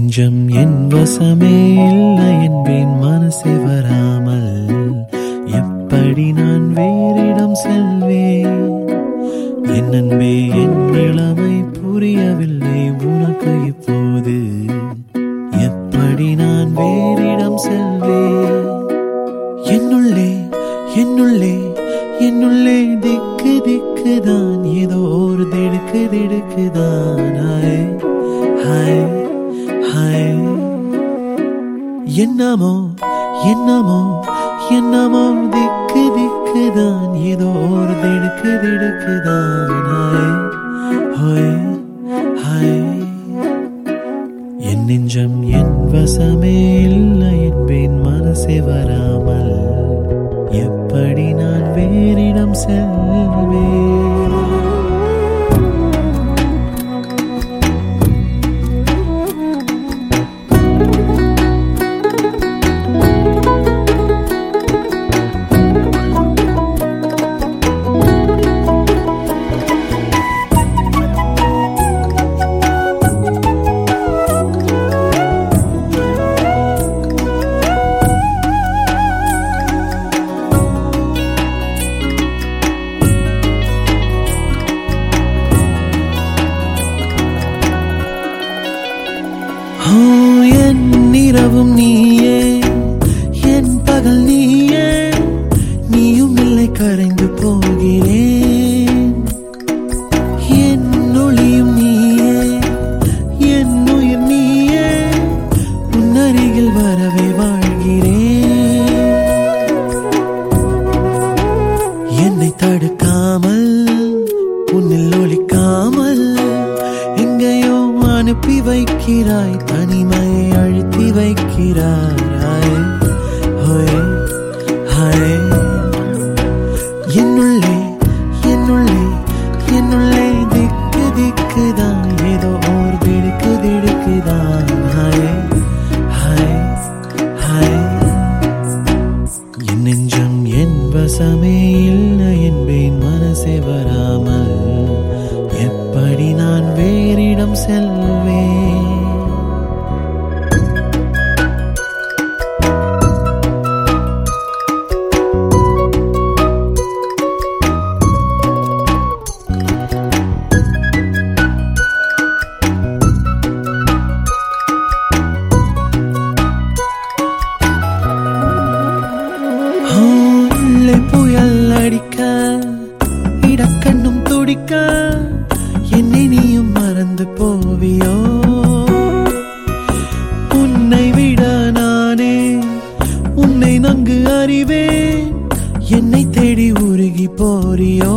நெஞ்சம் என் வசமே இல்லை என்பேன் மனசே வராமல் எப்படி நான் வேறிடம் செல்வேன் என் அன்பே என் இளமை புரியவில்லை உனக்கு இப்போது எப்படி நான் வேறிடம் செல்வேன் என்னுள்ளே என்னுள்ளே என்னுள்ளே திக்கு திக்குதான் ஏதோ ஒரு திடுக்கு திடுக்குதான் ஹாய் ஹாய் ஹாய் என்னமோ என்னமோ என்னமோ திக்கு திக்குதான் ஏதோ ஒரு திடுக்கு திடுக்குதான் ஹாய் ஹாய் ஹாய் என் நெஞ்சம் என் வசமே இல்லை என்பேன் மனசே வராமல் எப்படி நான் வேறிடம் செல்வேன் ஓ, என் இரவும் நீயே என் பகல் நீயே நீயும் இல்லை கரைந்து போகிறேன் என் ஒளியும் நீயே என் உயிர் நீயே உன் அருகில் வரவே வாழ்கிறேன் என்னை தடுக்காமல் உன்னில் ஒழிக்காமல் எங்கேயோ அனுப்பி வைக்கிறாய் தனிமையை அழுத்தி வைக்கிறாய் ஹோய் ஹாய் என்னுள்ளே என்னுள்ளே என்னுள்ளே திக்கு திக்குதான் ஏதோ ஓர் திடுக்கு திடுக்குதான் ஹாய் ஹாய் ஹாய் என் நெஞ்சம் என் வசமே இல்லை என்பேன் மனசே வராமல் எப்படி நான் வேறிடம் செல்வேன் உள்ளே புயல் அடிக்க இடக்கண்ணும் துடிக்க என்னை நீயும் மறந்து போவியோ உன்னை விட நானே உன்னை நன்கு அறிவேன் என்னை தேடி உருகி போறியோ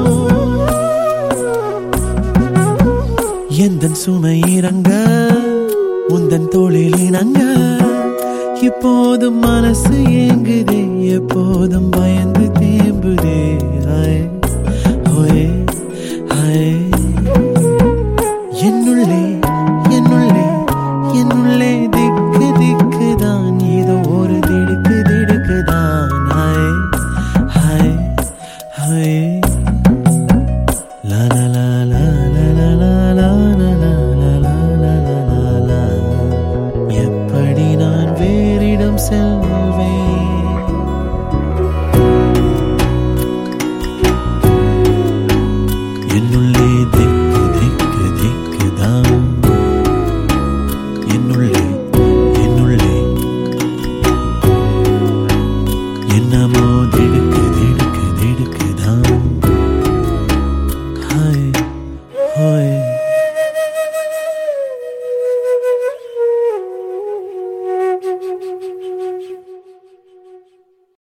எந்தன் சுமை இறங்க உந்தன் தோளில் இணங்க இப்போதும் மனசு ஏங்குதே எப்போதும் பயந்து தேம்புதே ஹாய் ஹோயே ஹாய் என்னுள்ளே என்னுள்ளே என்னுள்ளே திக்கு திக்குதான் ஏதோ ஒரு திடுக்கு திடுக்குதான் ஹாய் ஹாய் ஹாய்